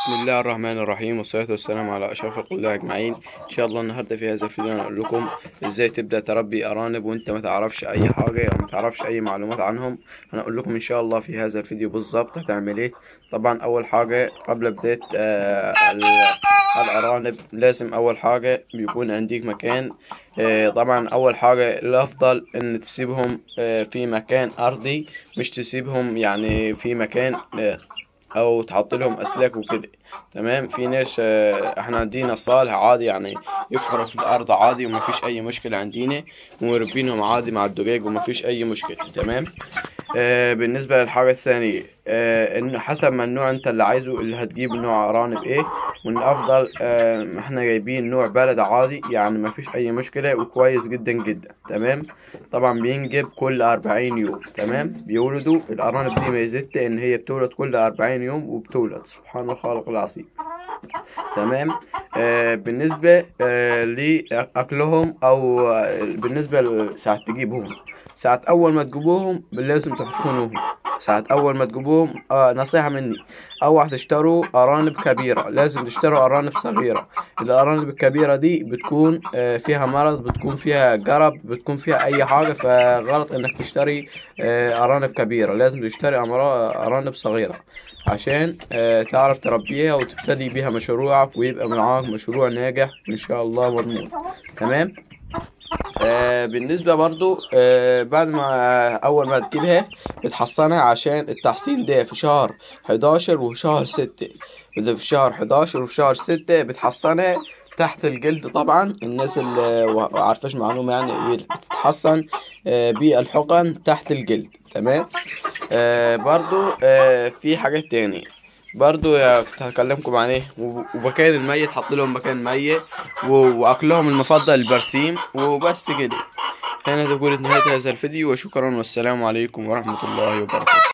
بسم الله الرحمن الرحيم والصلاة والسلام على أشرف خلق الله أجمعين إن شاء الله النهاردة في هذا الفيديو أنا أقول لكم إزاي تبدأ تربي أرانب وأنت ما تعرفش أي حاجة أو ما تعرفش أي معلومات عنهم أنا أقول لكم إن شاء الله في هذا الفيديو بالظبط هتعمل إيه طبعا أول حاجة قبل بداية آه ال- الأرانب لازم أول حاجة بيكون عندك مكان آه، طبعا أول حاجة الأفضل إن تسيبهم آه، في مكان أرضي مش تسيبهم يعني في مكان آه، او تحط لهم اسلاك وكده تمام في ناس آه، احنا عندنا صالح عادي يعني يفحروا في الارض عادي وما فيش اي مشكله عندنا ومربينهم عادي مع الدجاج وما فيش اي مشكله تمام آه بالنسبه للحاجه الثانيه آه انه حسب ما النوع انت اللي عايزه اللي هتجيب نوع ارانب ايه وان افضل آه احنا جايبين نوع بلد عادي يعني ما فيش اي مشكله وكويس جدا جدا تمام طبعا بينجب كل 40 يوم تمام بيولدوا الارانب دي ميزتها ان هي بتولد كل 40 يوم وبتولد سبحان الخالق العظيم تمام آه بالنسبه آه لاكلهم او آه، بالنسبه لساعه تجيبهم ساعة أول ما تجيبوهم لازم تحصنوهم ساعة أول ما تجيبوهم آه نصيحة مني أول تشتروا أرانب كبيرة لازم تشتروا أرانب صغيرة الأرانب الكبيرة دي بتكون آه فيها مرض بتكون فيها جرب بتكون فيها أي حاجة فغلط إنك تشتري آه أرانب كبيرة لازم تشتري أمرا- أرانب صغيرة عشان آه تعرف تربيها وتبتدي بيها مشروعك ويبقى معاك مشروع ناجح إن شاء الله مضمون تمام آه بالنسبة برضو آه بعد ما أول ما تجيبها بتحصنها عشان التحصين ده في شهر 11 وشهر 6 ده في شهر 11 وفي شهر 6 بتحصنها تحت الجلد طبعا الناس اللي و- عارفاش معلومة يعني إيه بتتحصن آه بالحقن تحت الجلد تمام آه برضو آه في حاجات تاني برضو يا كنت هكلمكم عن ايه وب- ومكان الميت حط لهم مكان ميت و- واكلهم المفضل البرسيم وبس كده هنا تكون نهاية هذا الفيديو وشكرا والسلام عليكم ورحمة الله وبركاته